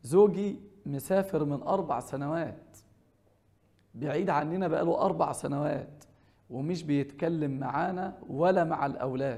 زوجي مسافر من أربع سنوات بعيد عننا بقاله أربع سنوات ومش بيتكلم معانا ولا مع الأولاد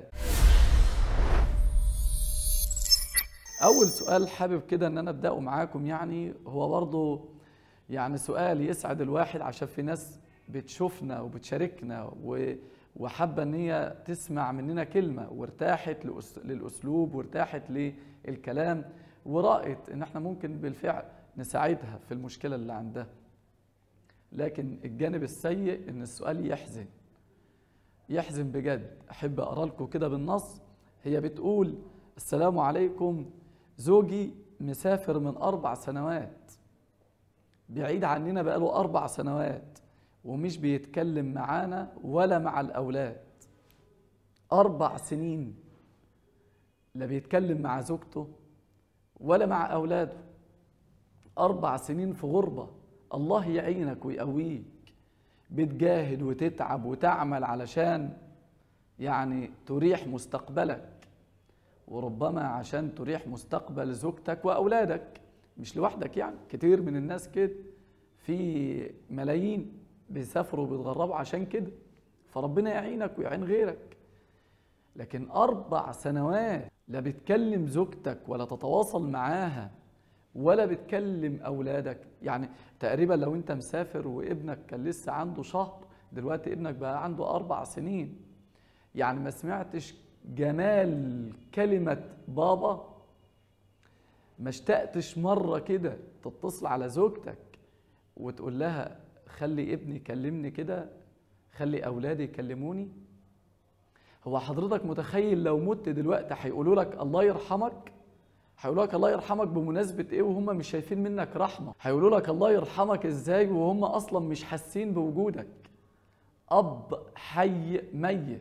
أول سؤال حابب كده إن أنا أبدأه معاكم يعني هو برضه يعني سؤال يسعد الواحد عشان في ناس بتشوفنا وبتشاركنا و- وحابة إن هي تسمع مننا كلمة وارتاحت لأس- للأسلوب وارتاحت للكلام ورأت إن إحنا ممكن بالفعل نساعدها في المشكلة اللي عندها لكن الجانب السيء إن السؤال يحزن يحزن بجد أحب أقرأ لكم كده بالنص هي بتقول السلام عليكم زوجي مسافر من أربع سنوات بعيد عننا بقاله أربع سنوات ومش بيتكلم معانا ولا مع الأولاد أربع سنين لا بيتكلم مع زوجته ولا مع أولاده أربع سنين في غربة الله يعينك ويقويك بتجاهد وتتعب وتعمل علشان يعني تريح مستقبلك وربما عشان تريح مستقبل زوجتك وأولادك مش لوحدك يعني كتير من الناس كده في ملايين بيسافروا وبيتغربوا عشان كده فربنا يعينك ويعين غيرك لكن أربع سنوات لا بتكلم زوجتك ولا تتواصل معاها ولا بتكلم أولادك يعني تقريبا لو أنت مسافر وابنك كان لسه عنده شهر دلوقتي ابنك بقى عنده أربع سنين يعني ما سمعتش جمال كلمة بابا ما اشتقتش مرة كده تتصل على زوجتك وتقول لها خلي ابني يكلمني كده خلي أولادي يكلموني هو حضرتك متخيل لو مت دلوقتي هيقولوا لك الله يرحمك هيقولوا لك الله يرحمك بمناسبة ايه وهم مش شايفين منك رحمة هيقولوا لك الله يرحمك ازاي وهم اصلا مش حاسين بوجودك اب حي ميت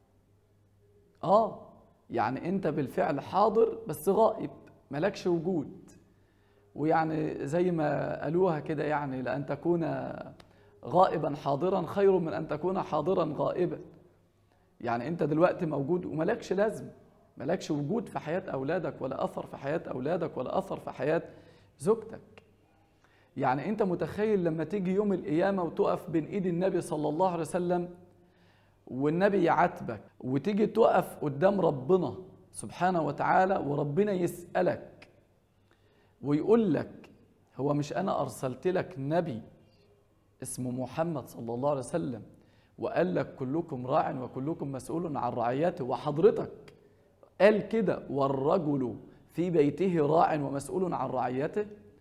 اه يعني انت بالفعل حاضر بس غائب ملكش وجود ويعني زي ما قالوها كده يعني لأن تكون غائبا حاضرا خير من أن تكون حاضرا غائبا يعني أنت دلوقتي موجود وملكش لازم ملكش وجود في حياة أولادك ولا أثر في حياة أولادك ولا أثر في حياة زوجتك يعني أنت متخيل لما تيجي يوم القيامة وتقف بين إيد النبي صلى الله عليه وسلم والنبي يعاتبك وتيجي تقف قدام ربنا سبحانه وتعالى وربنا يسألك ويقول لك هو مش أنا أرسلت لك نبي اسمه محمد صلى الله عليه وسلم وقال لك كلكم راع وكلكم مسؤول عن رعيته وحضرتك قال كده والرجل في بيته راع ومسؤول عن رعيته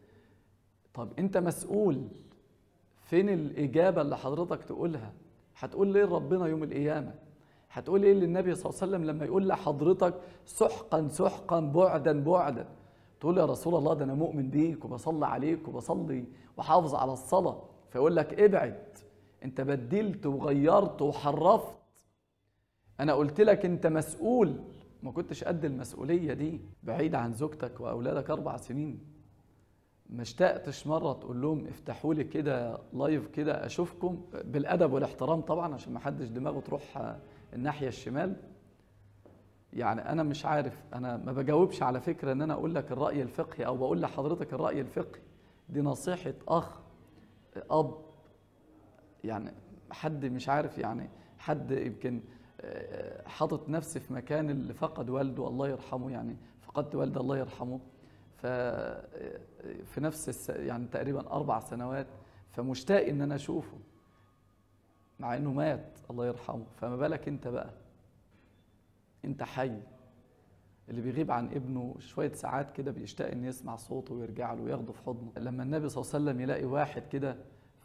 طب انت مسؤول فين الإجابة اللي حضرتك تقولها هتقول ليه ربنا يوم القيامة هتقول ايه للنبي صلى الله عليه وسلم لما يقول لحضرتك سحقا سحقا بعدا بعدا تقول يا رسول الله ده انا مؤمن بيك وبصلي عليك وبصلي وحافظ على الصلاة فيقول لك ابعد انت بدلت وغيرت وحرفت انا قلت لك انت مسؤول ما كنتش قد المسؤولية دي بعيد عن زوجتك واولادك اربع سنين ما اشتقتش مرة تقول لهم افتحوا لي كده لايف كده اشوفكم بالادب والاحترام طبعا عشان ما حدش دماغه تروح الناحية الشمال يعني انا مش عارف انا ما بجاوبش على فكرة ان انا اقول لك الرأي الفقهي او بقول لحضرتك الرأي الفقهي دي نصيحة اخ اب يعني حد مش عارف يعني حد يمكن حاطط نفسي في مكان اللي فقد والده الله يرحمه يعني فقدت والدي الله يرحمه ف في نفس الس... يعني تقريبا اربع سنوات فمشتاق ان انا اشوفه مع انه مات الله يرحمه فما بالك انت بقى انت حي اللي بيغيب عن ابنه شويه ساعات كده بيشتاق ان يسمع صوته ويرجع له وياخده في حضنه لما النبي صلى الله عليه وسلم يلاقي واحد كده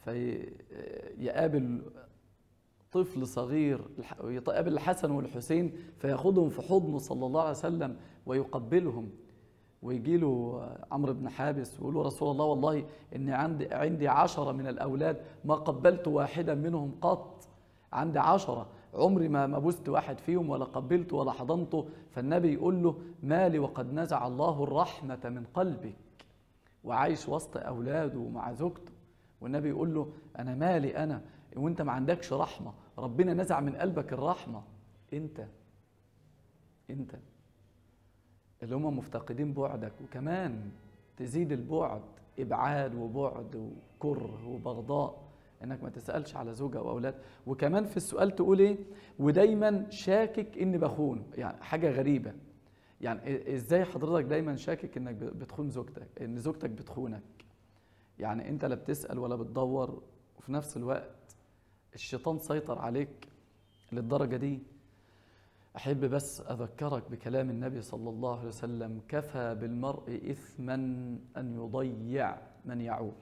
فيقابل طفل صغير يقابل الحسن والحسين فياخدهم في حضنه صلى الله عليه وسلم ويقبلهم ويجي له عمرو بن حابس ويقول له رسول الله والله اني عندي عندي عشرة من الاولاد ما قبلت واحدا منهم قط عندي عشرة عمري ما ما بوست واحد فيهم ولا قبلته ولا حضنته فالنبي يقول له مالي وقد نزع الله الرحمة من قلبك وعايش وسط اولاده ومع زوجته والنبي يقول له انا مالي انا وانت ما عندكش رحمة ربنا نزع من قلبك الرحمة انت انت اللي هم مفتقدين بعدك وكمان تزيد البعد ابعاد وبعد وكره وبغضاء انك ما تسالش على زوجه او اولاد وكمان في السؤال تقول ايه ودايما شاكك اني بخونه يعني حاجه غريبه يعني إ- ازاي حضرتك دايما شاكك انك ب- بتخون زوجتك ان زوجتك بتخونك يعني انت لا بتسال ولا بتدور وفي نفس الوقت الشيطان سيطر عليك للدرجه دي احب بس اذكرك بكلام النبي صلى الله عليه وسلم كفى بالمرء اثما ان يضيع من يعول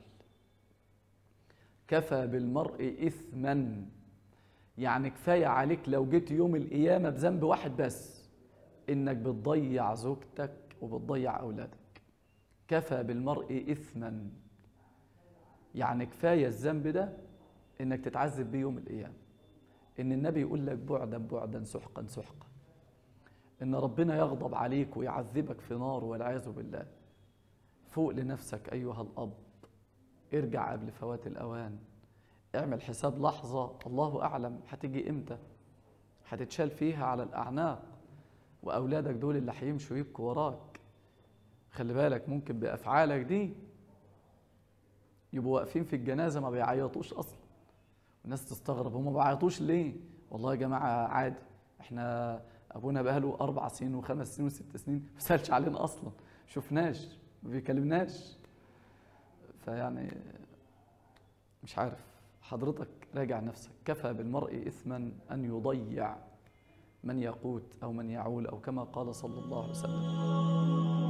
كفى بالمرء اثما يعني كفايه عليك لو جيت يوم القيامه بذنب واحد بس انك بتضيع زوجتك وبتضيع اولادك كفى بالمرء اثما يعني كفايه الذنب ده انك تتعذب بيه يوم القيامه ان النبي يقول لك بعدا بعدا سحقا سحقا ان ربنا يغضب عليك ويعذبك في نار والعياذ بالله فوق لنفسك ايها الاب ارجع قبل فوات الاوان اعمل حساب لحظه الله اعلم هتيجي امتى هتتشال فيها على الاعناق واولادك دول اللي هيمشوا يبكوا وراك خلي بالك ممكن بافعالك دي يبقوا واقفين في الجنازه ما بيعيطوش اصلا الناس تستغرب هم ما بيعيطوش ليه والله يا جماعه عادي احنا ابونا بقاله اربع سنين وخمس سنين وست سنين ما سالش علينا اصلا شفناش ما بيكلمناش فيعني مش عارف حضرتك راجع نفسك كفى بالمرء اثما ان يضيع من يقوت او من يعول او كما قال صلى الله عليه وسلم